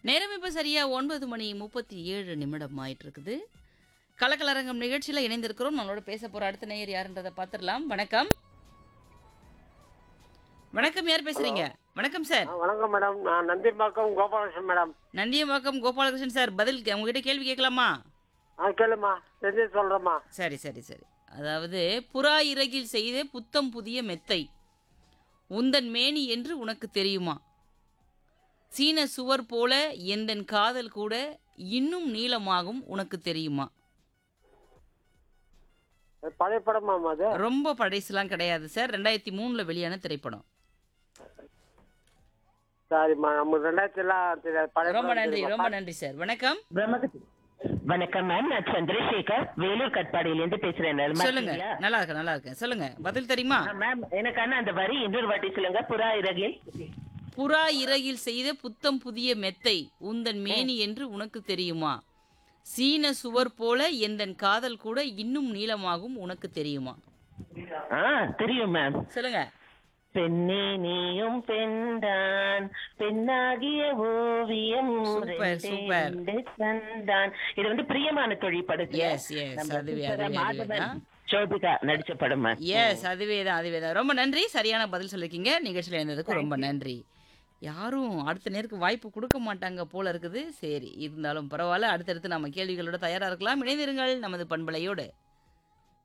நேரம் இப்போ சரியா ஒன்பது மணி முப்பத்தி ஏழு நிமிடம் ஆயிட்டு இருக்குது கலக்கலரங்கம் நிகழ்ச்சியில் இணைந்திருக்கிறோம் நம்மளோட பேச போற அடுத்த நேயர் யாருன்றதை பார்த்துடலாம் வணக்கம் வணக்கம் யார் பேசுறீங்க வணக்கம் சார் ஆ, வணக்கம் மேடம் நான் நந்திம்பாக்கம் கோபாலகிருஷ்ணன் மேடம் நந்தியம்பாக்கம் கோபாலகிருஷ்ணன் சார் பதில் கே- உங்ககிட்ட கேள்வி கேட்கலாமா ஆ கேளுமா தெரிஞ்சு சொல்றேம்மா சரி சரி சரி அதாவது புறா இறகில் செய்த புத்தம் புதிய மெத்தை உந்தன் மேனி என்று உனக்கு தெரியுமா சீன சுவர் போல எந்தன் காதல் கூட இன்னும் நீளமாகும் உனக்கு தெரியுமா அது பழைய படமாமா அது ரொம்ப படைசுலாம் கிடையாது சார் ரெண்டாயிரத்தி மூணுல வெளியான திரைப்படம் சரிம்மா நம்ம ரெண்டாயிரத்தி எல்லாம் தெரியாது பழைய ரொம்ப படம் நன்றி தெரியுமா? ரொம்ப நன்றி சார் வணக்கம் பிரம்மகத்தி வணக்கம் மேம் நான் சந்திரசேகர் வேலூர் கட்பாடியில இருந்து பேசுறேன் நலமா சொல்லுங்க இருக்கீங்களா? நல்லா இருக்கேன் நல்லா இருக்கேன் சொல்லுங்க பதில் தெரியுமா ஆ, மேம் எனக்கான அந்த வரி இன்னொரு வாட்டி சொல்லுங்க புறா இறகில் புறா இறகில் செய்த புத்தம் புதிய மெத்தை உந்தன் மேனி என்று உனக்கு தெரியுமா சீன சுவர் போல எந்தன் காதல் கூட இன்னும் நீளமாகும் உனக்கு தெரியுமா ஆ தெரியும் மேம் சொல்லுங்க பெண்ணே நீயும் பெண்தான் பெண்ணாகிய ஓவியம் சூப்பர், ரெண்டே சூப்பர். ரெண்டு தந்தான் இது வந்து பிரியமான தொழில் படத்துல எஸ் எஸ் நம்ம அதுவே சித்ரா அதுவே அதுவே மாதவன், சோபிகா நடிச்ச படம் மேம் எஸ் அதுவே தான் அதுவே தான் ரொம்ப நன்றி சரியான பதில் சொல்லிருக்கீங்க நிகழ்ச்சியில் இருந்ததுக்கு ரொம்ப நன்றி யாரும் அடுத்த நேருக்கு வாய்ப்பு கொடுக்க மாட்டாங்க போல இருக்குது சரி இருந்தாலும் பரவாயில்ல அடுத்தடுத்து நம்ம கேள்விகளோட தயாரா இருக்கலாம் இணைந்திருங்கள் நமது பண்பலையோடு